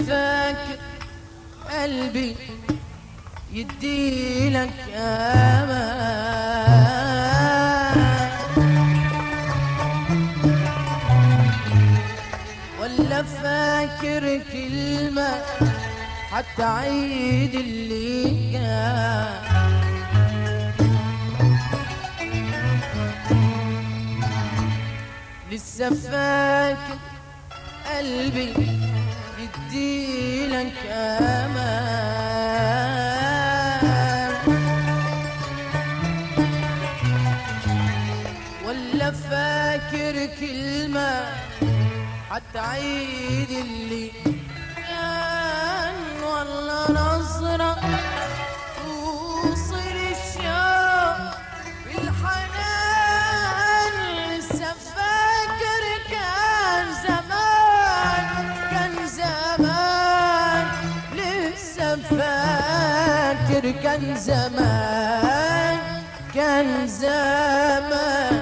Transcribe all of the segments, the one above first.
فاكر قلبي يديلك امان ولا فاكر كلمة حتى عيد اللي كان لسه فاكر قلبي يديلك امان ولا فاكر كلمة حتى عيد اللي كان ولا نظرة توصل الشوق بالحنان لسه فاكر كان زمان كان زمان لسه فاكر كان زمان كان زمان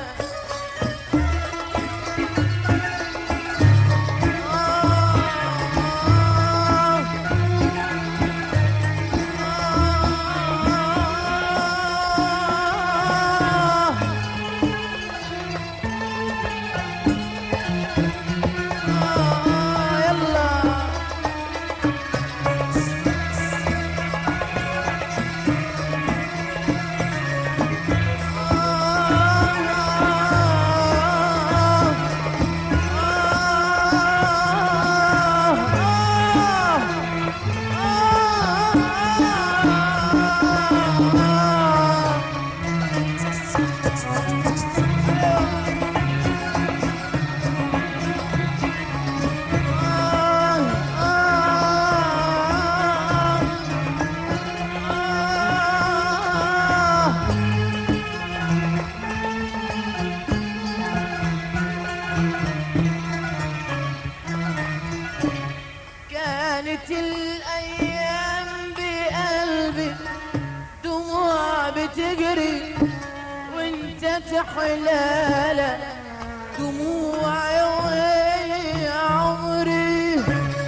كانت الأيام بقلبي دموع بتجري وانت تحلالة دموع يا عمري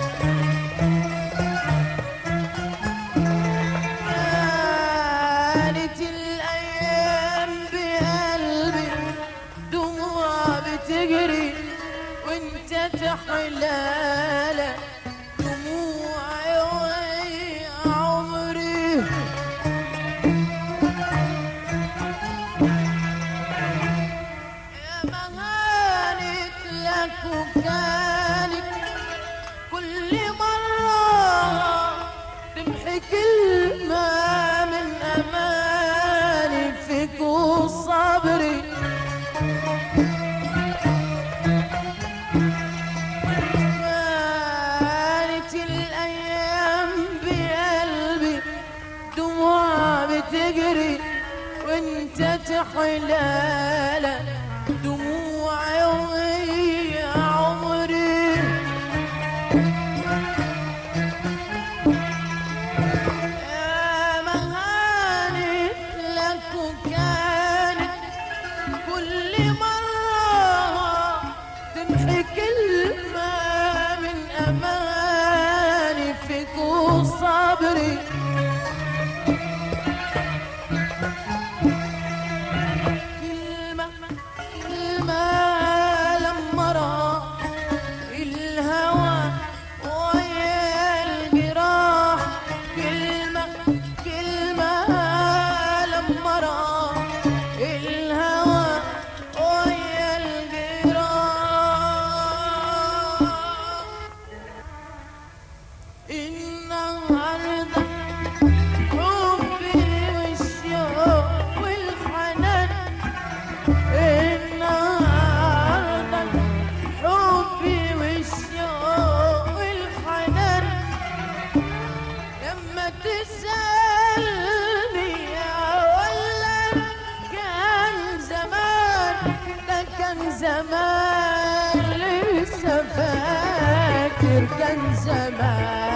كانت الأيام بقلبي دموع بتجري وانت تحلالة دموع يا عمري يا مهانك لك وكانك كل مرة تمحي كلمة من أماني فيك وصبري كانت الأيام بقلبي دموع بتجري وانت تحلالة دموع يا عمري يا مهانت لك وكانت كل مرة تمحي كلمة من أماني فيك وصبري كلمة كلمة لما راح الهوى ويا الجراح كلمة كلمة لما راح الهوى ويا الجراح النهارده حبي والشوق والحنان النهارده حبي والشوق والحنان لما تسألني ولا كان زمان ده كان زمان لسه فاكر كان زمان